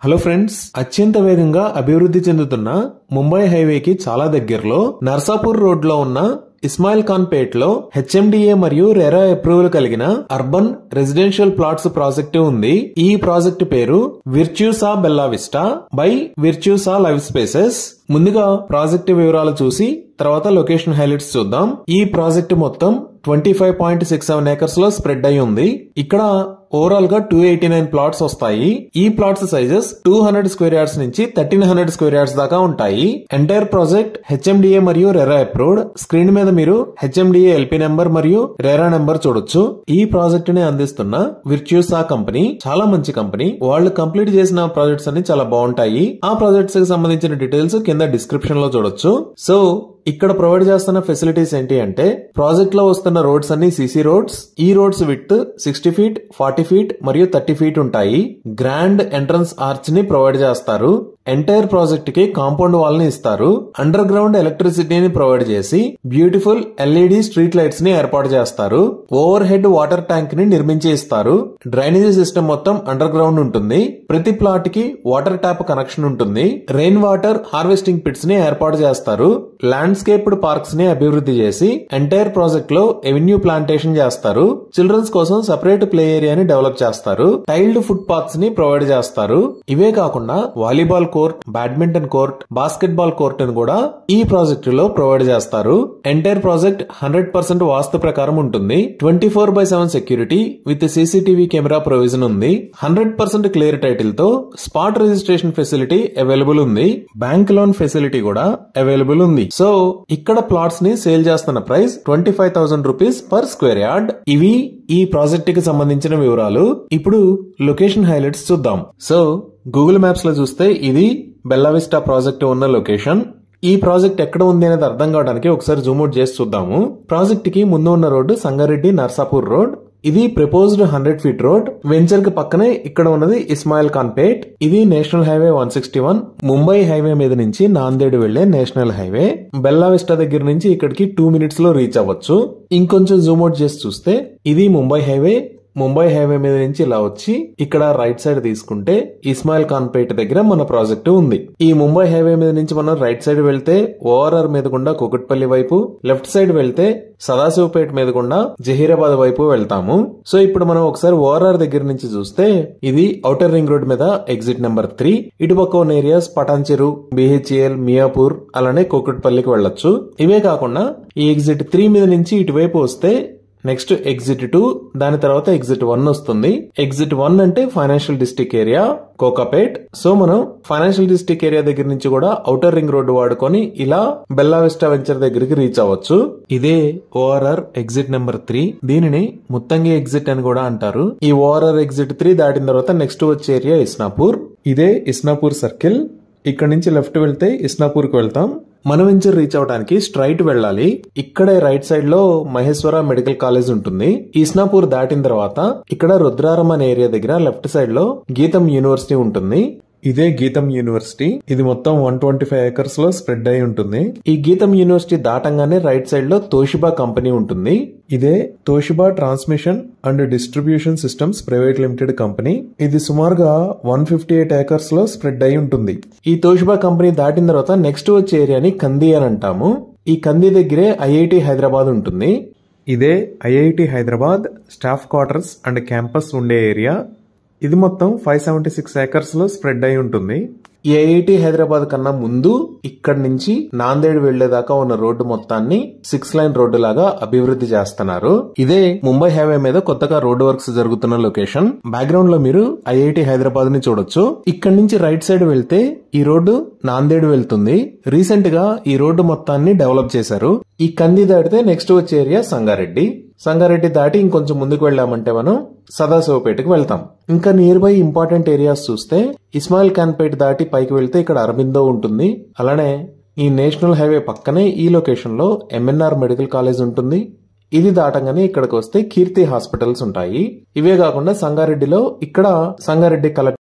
hello friends అత్యంత వేగంగా అభివృద్ధి చెందుతున్న ముంబై హైవేకి చాలా దగ్గరలో నర్సాపూర్ రోడ్ లో ఉన్న ఇస్మాయిల్ ఖాన్ పేట్ లో హెచ్ఎండిఏ మరియు రెరా అప్రూవల్ కలిగిన అర్బన్ రెసిడెన్షియల్ ప్లాట్స్ ప్రాజెక్టు ఉంది ఈ ప్రాజెక్టు పేరు Virtusa Bellavista by Virtusa live spaces ముందుగా ప్రాజెక్టు వివరాలు చూసి తర్వాత లొకేషన్ హైలైట్స్ చూద్దాం ఈ ప్రాజెక్టు మొత్తం twenty five point six seven acres లో స్ప్రెడ్ అయి ఉంది ఇక్కడ ఓవరాల్ గా టూ ఎయిటీ నైన్ ప్లాట్స్ వస్తాయి ఈ plots sizes two hundred square yards నుంచి థర్టీన్ హండ్రెడ్ స్క్వేర్ యార్డ్స్ దాకా ఉంటాయి ఎంటైర్ ప్రాజెక్ట్ హెచ్ఎండిఏ మరియు రెరా అప్రూవ్డ్ స్క్రీన్ మీద మీరు హెచ్ఎండిఏ ఎల్పీ నెంబర్ మరియు రెరా నెంబర్ చూడొచ్చు ఈ ప్రాజెక్ట్ ని అందిస్తున్న విర్చ్యూసా కంపెనీ చాలా మంచి కంపెనీ వాళ్ళు కంప్లీట్ చేసిన ప్రాజెక్ట్స్ అన్ని చాలా బాగుంటాయి ఆ ప్రాజెక్ట్స్ కి సంబంధించిన డీటెయిల్స్ కింద డిస్క్రిప్షన్ లో చూడొచ్చు సో ఇక్కడ ప్రొవైడ్ చేస్తున్న ఫెసిలిటీస్ ఏంటి అంటే ప్రాజెక్ట్ లో వస్తున్న రోడ్స్ అన్ని సీసీ రోడ్స్ ఈ roads with sixty feet forty feet మరియు థర్టీ ఫీట్ ఉంటాయి గ్రాండ్ ఎంట్రన్స్ ఆర్చ్ ని ప్రొవైడ్ చేస్తారు ఎంటైర్ ప్రాజెక్ట్ కి కాంపౌండ్ వాల్ ని ఇస్తారు అండర్ గ్రౌండ్ ఎలక్ట్రిసిటీని ప్రొవైడ్ చేసి బ్యూటిఫుల్ ఎల్ఈడి స్ట్రీట్ లైట్స్ ని ఏర్పాటు చేస్తారు ఓవర్ హెడ్ వాటర్ ట్యాంక్ ని నిర్మించి ఇస్తారు డ్రైనేజీ సిస్టమ్ మొత్తం అండర్ గ్రౌండ్ ఉంటుంది ప్రతి ప్లాట్ కి వాటర్ ట్యాప్ కనెక్షన్ ఉంటుంది రెయిన్ వాటర్ హార్వెస్టింగ్ పిట్స్ ని ఏర్పాటు చేస్తారు ల్యాండ్స్కేప్డ్ పార్క్స్ ని అభివృద్ధి చేసి ఎంటైర్ ప్రాజెక్ట్ లో ఎవెన్యూ ప్లాంటేషన్ చేస్తారు చిల్డ్రన్స్ కోసం సెపరేట్ ప్లే ఏరియాని డెవలప్ చేస్తారు టైల్డ్ ఫుట్ పాత్స్ ని ప్రొవైడ్ చేస్తారు ఇవే కాకుండా volleyball court badminton court basketball court ని కూడా ఈ ప్రాజెక్ట్ లో ప్రొవైడ్ చేస్తారు entire project hundred percent vastu ప్రకారం ఉంటుంది twenty four by seven security with CCTV camera provision ఉంది హండ్రెడ్ పర్సెంట్ క్లియర్ టైటిల్ తో స్పాట్ రిజిస్ట్రేషన్ ఫెసిలిటీ అవైలబుల్ ఉంది బ్యాంక్ లోన్ ఫెసిలిటీ కూడా అవైలబుల్ ఉంది సో ఇక్కడ ప్లాట్స్ ని సేల్ చేస్తున్న price twenty five thousand rupees per square yard ఇవి ఈ ప్రాజెక్ట్ కి సంబంధించిన వివరాలు ఇప్పుడు లొకేషన్ హైలైట్స్ చూద్దాం సో గూగుల్ మ్యాప్స్ లో చూస్తే ఇది బెల్లావిస్టా ప్రాజెక్ట్ ఉన్న లొకేషన్ ఈ ప్రాజెక్ట్ ఎక్కడ ఉంది అనేది అర్థం కావడానికి ఒకసారి జూమ్ అవుట్ చేసి చూద్దాము ప్రాజెక్ట్ కి ముందు ఉన్న రోడ్డు సంగారెడ్డి నర్సాపూర్ రోడ్ ఇది proposed hundred feet road venture కి పక్కనే ఇక్కడ ఉన్నది ఇస్మాయిల్ ఖాన్ పేట్ ఇది national highway one sixty one Mumbai highway మీద నుంచి నాందేడ్ వెళ్లే నేషనల్ హైవే బెల్లా విస్టా దగ్గర నుంచి ఇక్కడికి టూ మినిట్స్ లో రీచ్ అవ్వచ్చు ఇంకొంచెం జూమ్ అవుట్ చేసి చూస్తే ఇది ముంబై హైవే ముంబై హైవే మీద నుంచి ఇలా వచ్చి ఇక్కడ రైట్ సైడ్ తీసుకుంటే ఇస్మాయిల్ ఖాన్ పేట దగ్గర మన ప్రాజెక్టు ఉంది ఈ ముంబై హైవే మీద నుంచి మనం రైట్ సైడ్ వెళ్తే ఓఆర్ఆర్ మీద గుండా కుకట్పల్లి వైపు లెఫ్ట్ సైడ్ వెళ్తే సదాశివపేట మీద గుండా జహీరాబాద్ వైపు వెళ్తాము సో ఇప్పుడు మనం ఒకసారి ఓఆర్ఆర్ దగ్గర నుంచి చూస్తే ఇది ఔటర్ రింగ్ రోడ్ మీద ఎగ్జిట్ నెంబర్ త్రీ ఇటుపక్క ఉన్న ఏరియాస్ పటాన్చెరు బిహెచ్ఎల్ మియాపూర్ అలానే కుకట్పల్లికి వెళ్ళొచ్చు ఇవే కాకుండా ఈ ఎగ్జిట్ త్రీ మీద నుంచి ఇటువైపు వస్తే నెక్స్ట్ ఎగ్జిట్ టూ దాని తర్వాత ఎగ్జిట్ వన్ వస్తుంది ఎగ్జిట్ వన్ అంటే financial district area Kokapet so మనం ఫైనాన్షియల్ డిస్టిక్ ఏరియా దగ్గర నుంచి కూడా ఔటర్ రింగ్ రోడ్డు వాడుకొని ఇలా బెల్లా విస్టా వెంచర్ దగ్గరికి రీచ్ అవ్వచ్చు ఇదే ఓఆర్ఆర్ ఎగ్జిట్ నెంబర్ త్రీ దీనిని ముత్తంగి ఎగ్జిట్ అని కూడా అంటారు ఈ ఓఆర్ఆర్ ఎగ్జిట్ త్రీ దాటిన తర్వాత నెక్స్ట్ వచ్చే ఏరియా ఇస్నాపూర్ ఇదే ఇస్నాపూర్ సర్కిల్ ఇక్కడ నుంచి లెఫ్ట్ వెళ్తే ఇస్నాపూర్ కి వెళ్తాం మన వెంచర్ రీచ్ అవడానికి స్ట్రైట్ వెళ్ళాలి ఇక్కడే రైట్ సైడ్ లో మహేశ్వర మెడికల్ కాలేజ్ ఉంటుంది ఇస్నాపూర్ దాటిన తర్వాత ఇక్కడ రుద్రారం అనే ఏరియా దగ్గర లెఫ్ట్ సైడ్ లో గీతం యూనివర్సిటీ ఉంటుంది ఇదే గీతం యూనివర్సిటీ ఇది మొత్తం వన్ ట్వంటీ ఫైవ్ ఏకర్స్ లో స్ప్రెడ్ అయి ఉంటుంది ఈ గీతం యూనివర్సిటీ దాటంగానే రైట్ సైడ్ లో తోషిబా కంపెనీ ఉంటుంది ఇదే Toshiba transmission and distribution systems private limited company ఇది సుమారుగా వన్ ఫిఫ్టీ ఎయిట్ ఏకర్స్ లో స్ప్రెడ్ అయి ఉంటుంది ఈ తోషిబా కంపెనీ దాటిన తర్వాత నెక్స్ట్ వచ్చే ఏరియాని కంది అని అంటాము ఈ కంది దగ్గరే ఐఐటి హైదరాబాద్ ఉంటుంది ఇదే IIT Hyderabad staff quarters and campus ఉండే ఏరియా ఇది మొత్తం ఫైవ్ సెవెంటీ సిక్స్ ఏకర్స్ లో స్ప్రెడ్ అయి ఉంటుంది ఈ ఐఐటి హైదరాబాద్ కన్నా ముందు ఇక్కడ నుంచి నాందేడ్ వెళ్లేదాకా ఉన్న రోడ్డు మొత్తాన్ని సిక్స్ లైన్ రోడ్డు లాగా అభివృద్ధి చేస్తున్నారు ఇదే ముంబై హైవే మీద కొత్తగా రోడ్డు వర్క్స్ జరుగుతున్న లొకేషన్ బ్యాక్గ్రౌండ్ లో మీరు ఐఐటి హైదరాబాద్ ని చూడొచ్చు ఇక్కడ నుంచి రైట్ సైడ్ వెళ్తే ఈ రోడ్డు నాందేడ్ వెళ్తుంది రీసెంట్ గా ఈ రోడ్డు మొత్తాన్ని డెవలప్ చేశారు ఈ కంది దాటితే నెక్స్ట్ వచ్చే ఏరియా సంగారెడ్డి సంగారెడ్డి దాటి ఇంకొంచెం ముందుకు వెళ్ళామంటే మనం సదాశివపేటకి వెళ్తాం ఇంకా నియర్ బై ఇంపార్టెంట్ ఏరియాస్ చూస్తే ఇస్మాయిల్ ఖాన్పేట్ దాటి పైకి వెళ్తే ఇక్కడ అరబిందో ఉంటుంది అలానే ఈ నేషనల్ హైవే పక్కనే ఈ లొకేషన్ లో ఎంఎన్ఆర్ మెడికల్ కాలేజ్ ఉంటుంది ఇది దాటంగానే ఇక్కడికి వస్తే కీర్తి హాస్పిటల్స్ ఉంటాయి ఇవే కాకుండా సంగారెడ్డిలో ఇక్కడ సంగారెడ్డి కలెక్టర్